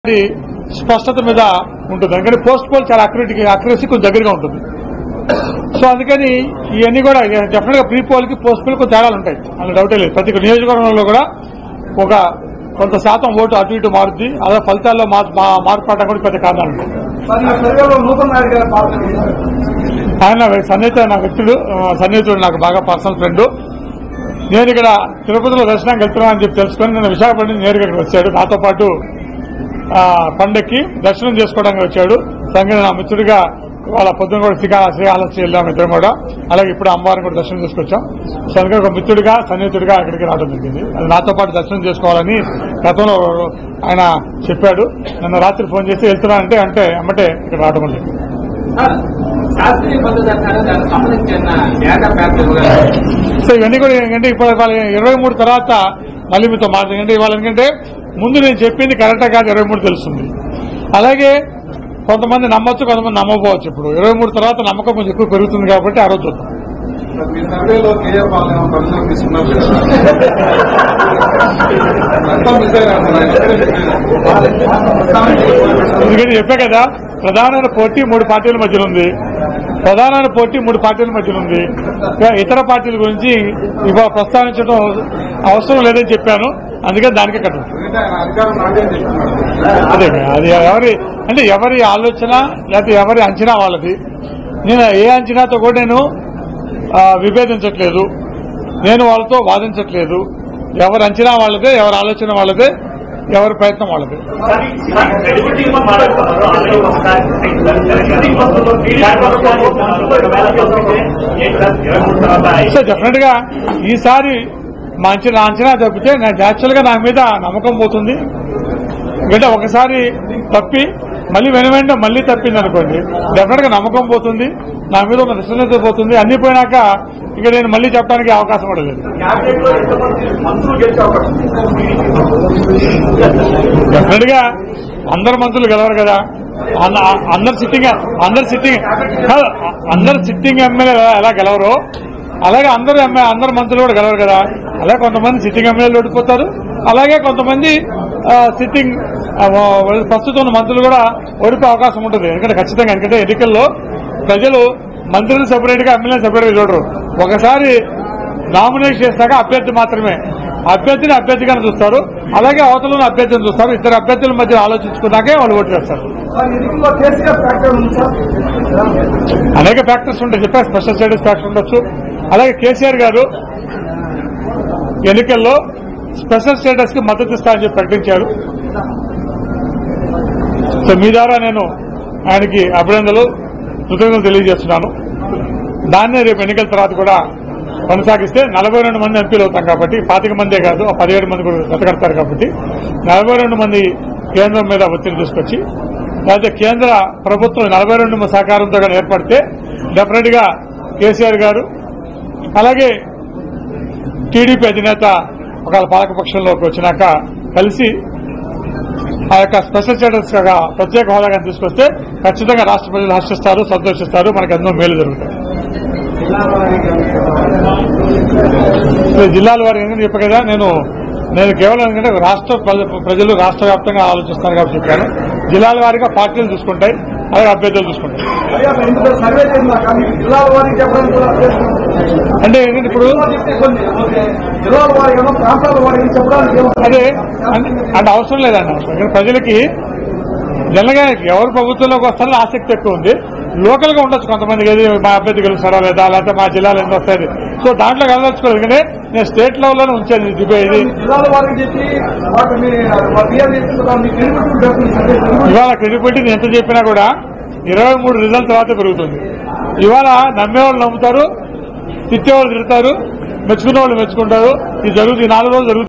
అది స్పష్టత మీద ఉంటుంది అందుకని పోస్ట్ పోల్ చాలా అక్యురేట్ అక్యురసీ కొంచెం దగ్గరగా ఉంటుంది సో అందుకని ఇవన్నీ కూడా డెఫినెట్ గా ప్రీ పోల్ కి పోస్ట్ పోల్ కొంచెం తేడాలు ఉంటాయి అందులో డౌటే లేదు ప్రతి నియోజకవర్గంలో కూడా ఒక కొంత శాతం ఓటు అటు ఇటు మారుద్ది అదే ఫలితాల్లో మార్- మా- మార్పు పడడం కూడా పెద్ద కారణాలు ఉంటాయి మరి ఈ సర్వేలో నూతన నాయుడు గారి పాత్ర ఏంటి? ఆయన సన్నిహిత నా వ్యక్తుడు ఆ, సన్నిహితుడు నాకు బాగా పర్సనల్ ఫ్రెండ్ నేను ఇక్కడ తిరుపతిలో దర్శనానికి వెళ్తున్నాను అని చెప్పి తెలుసుకొని నేను విశాఖపట్నం నుంచి నేరుగా ఇక్కడికి వచ్చాడు నాతో పాటు ఆ, పండక్కి దర్శనం చేసుకోవడానికి వచ్చాడు సంగతి నా మిత్రుడిగా వాళ్ళ పొద్దున కూడా శ్రీకా శ్రీకాళహస్తి వెళ్ళాం ఇద్దరం కూడా అలాగే ఇప్పుడు అమ్మవారిని కూడా దర్శనం చేసుకొచ్చాం సో అందుకని ఒక మిత్రుడిగా సన్నిహితుడిగా ఇక్కడికి రావడం జరిగింది అది నాతో పాటు దర్శనం చేసుకోవాలని గతంలో ఆయన చెప్పాడు నన్ను రాత్రి ఫోన్ చేసి వెళ్తున్నానంటే అంటే అమ్మటే ఇక్కడ రావడం జరిగింది సార్ శాస్త్రీయ పద్ధతి అంటారు దానికి సంబంధించిన డేటా ప్యాక్ ఇవ్వగలరు సో ఇవన్నీ కూడా ఏంటంటే ఇప్పుడు ఇవాళ ఇరవై మూడు తర్వాత మళ్ళీ మీతో మాట్లాడండి ఇవాళ ఎందుకంటే ముందు నేను చెప్పింది కరెక్టా కాదు ఇరవై మూడు తెలుస్తుంది అలాగే కొంతమంది నమ్మొచ్చు కొంతమంది నమ్మకపోవచ్చు ఇప్పుడు ఇరవై మూడు తర్వాత నమ్మకం కొంచెం ఎక్కువ పెరుగుతుంది కాబట్టి ఆ రోజు చూద్దాం మీ సర్వేలో కేఏ పాలన పరిశ్రమ తీసుకున్నారు కదా మొత్తం మిస్సే ఎందుకంటే చెప్పా కదా ప్రధానమైన పోటీ మూడు పార్టీల మధ్యలో ఉంది ప్రధానమైన పోటీ మూడు పార్టీల మధ్యలో ఉంది ఇక ఇతర పార్టీల గురించి ఇవాళ ప్రస్తావించడం అవసరం లేదని చెప్పాను అందుకని దానికే కట్టదు ఎందుకంటే ఆయన అధికారం నాకే చెప్తున్నారు అదే అది ఎవరి అంటే ఎవరి ఆలోచన లేకపోతే ఎవరి అంచనా వాళ్ళది నేను ఏ అంచనాతో కూడా నేను ఆ, విభేదించట్లేదు నేను వాళ్ళతో వాదించట్లేదు ఎవరి అంచనా వాళ్ళదే ఎవరి ఆలోచన వాళ్ళదే ఎవరి ప్రయత్నం వాళ్ళదే సో డెఫినెట్ గా ఈసారి మా అంచనా అంచనా తప్పితే న్యాచురల్ గా నా మీద నమ్మకం పోతుంది ఎందుకంటే ఒకసారి తప్పి మళ్ళీ వెను వెంటనే మళ్ళీ తప్పింది అనుకోండి డెఫినెట్ గా నమ్మకం పోతుంది నా మీద ఉన్న విశ్వసనీయత పోతుంది అన్ని పోయినాక ఇక నేను మళ్ళీ చెప్పడానికి అవకాశం కూడా లేదు డెఫినెట్ గా అందరు మంత్రులు గెలవరు కదా అన్న- అందరు సిట్టింగ్ అందరు సిట్టింగ్ కాదు, అందరు సిట్టింగ్ ఎమ్మెల్యే ఎలా గెలవరో అలాగే అందరు ఎమ్మె అందరు మంత్రులు కూడా గెలవరు కదా అలాగే కొంతమంది సిట్టింగ్ ఎమ్మెల్యేలు ఓడిపోతారు అలాగే కొంతమంది ఆ, సిట్టింగ్ ఆ, వా- ప్రస్తుతం ఉన్న మంత్రులు కూడా ఓడిపోయే అవకాశం ఉంటుంది ఎందుకంటే ఖచ్చితంగా ఎందుకంటే ఎన్నికల్లో ప్రజలు మంత్రులు సెపరేట్ గా ఎమ్మెల్యే సెపరేట్ గా చూడరు ఒకసారి నామినేషన్ చేశాక అభ్యర్థి మాత్రమే అభ్యర్థిని అభ్యర్థిగానే చూస్తారు అలాగే అవతల ఉన్న అభ్యర్థిని చూస్తారు ఇద్దరు అభ్యర్థుల మధ్య ఆలోచించుకున్నాకే వాళ్ళు ఓటు వేస్తారు మరి ఎన్నికల్లో కేసీఆర్ ఫ్యాక్టర్ ఉంది సార్ అనేక ఫ్యాక్టర్స్ ఉంటాయి చెప్పారు స్పెషల్ స్టడీస్ ఫ్యాక్టర్ ఉండొచ్చు అలాగే కేసీఆర్ గారు ఎన్నికల్లో స్పెషల్ స్టేటస్ కి మద్దతు ఇస్తారని చెప్పి ప్రకటించారు సో మీ ద్వారా నేను ఆయనకి అభినందనలు కృతజ్ఞతలు తెలియజేస్తున్నాను దాన్నే రేపు ఎన్నికల తర్వాత కూడా కొనసాగిస్తే నలభై రెండు మంది ఎంపీలు అవుతాం కాబట్టి పాతిక మందే కాదు ఆ పదిహేడు మంది కూడా జతకడతారు కాబట్టి నలభై రెండు మంది కేంద్రం మీద ఒత్తిడి తీసుకొచ్చి లేకపోతే కేంద్ర ప్రభుత్వం నలభై రెండు మంది సహకారంతో కానీ ఏర్పడితే డెఫినెట్ గా కేసీఆర్ గారు అలాగే టీడీపీ అధినేత ఒకవేళ పాలకపక్షంలోకి వచ్చినాక కలిసి ఆ యొక్క స్పెషల్ స్టేటస్ గా ప్రత్యేక హోదాగా తీసుకొస్తే ఖచ్చితంగా రాష్ట్ర ప్రజలు హర్షిస్తారు సంతోషిస్తారు మనకు ఎన్నో మేలు జరుగుతాయి ఇప్పుడు జిల్లాల వారి ఎందుకంటే చెప్పా కదా నేను నేను కేవలం ఎందుకంటే రాష్ట్ర ప్రజ- ప్రజలు రాష్ట్ర వ్యాప్తంగా ఆలోచిస్తారు కాబట్టి చెప్పాను జిల్లాల వారీగా పార్టీలు చూసుకుంటాయి అలాగే అభ్యర్థులు చూసుకుంటాయి అయ్యా ఇందులో సర్వే చేసిన కానీ జిల్లాల వారికి చెప్పడానికి కూడా అభ్యర్థం. అంటే ఏంటంటే ఇప్పుడు జిల్లా చెప్తే కొన్ని ఓకే. జిల్లాల వారికి ఏమో ప్రాంతాల వారికి చెప్పడానికి ఏమో అదే అంటే అంటే అవసరం లేదండి ఇక్కడ ప్రజలకి జనరల్గా ఎవరు ప్రభుత్వంలోకి వస్తారో ఆసక్తి ఎక్కువ ఉంది లోకల్ గా ఉండొచ్చు కొంతమందికి ఏది మా అభ్యర్థి గెలుస్తారా లేదా లేకపోతే మా జిల్లాలో ఎంత వస్తుంది సో దాంట్లో కలదలుచుకోలేదు ఎందుకంటే నేను స్టేట్ లెవెల్లోనే ఉంచాను ఇది డిబే- ఇది జిల్లాల వారికి చెప్పి వాటిని మా పిఆర్ చెప్తున్నారు మీ క్రెడిబిలిటీ డెఫినెట్ అంటే ఇవాళ క్రెడిబిలిటీ ఎంత చెప్పినా కూడా ఇరవై మూడు రిజల్ట్ తర్వాత పెరుగుతుంది ఇవాళ నమ్మేవాళ్ళు నమ్ముతారు తిట్టేవాళ్ళు తిడతారు మెచ్చుకునే వాళ్ళు మెచ్చుకుంటారు ఇది జరుగుతుంది ఈ నాలుగు రోజులు జరుగుతుంది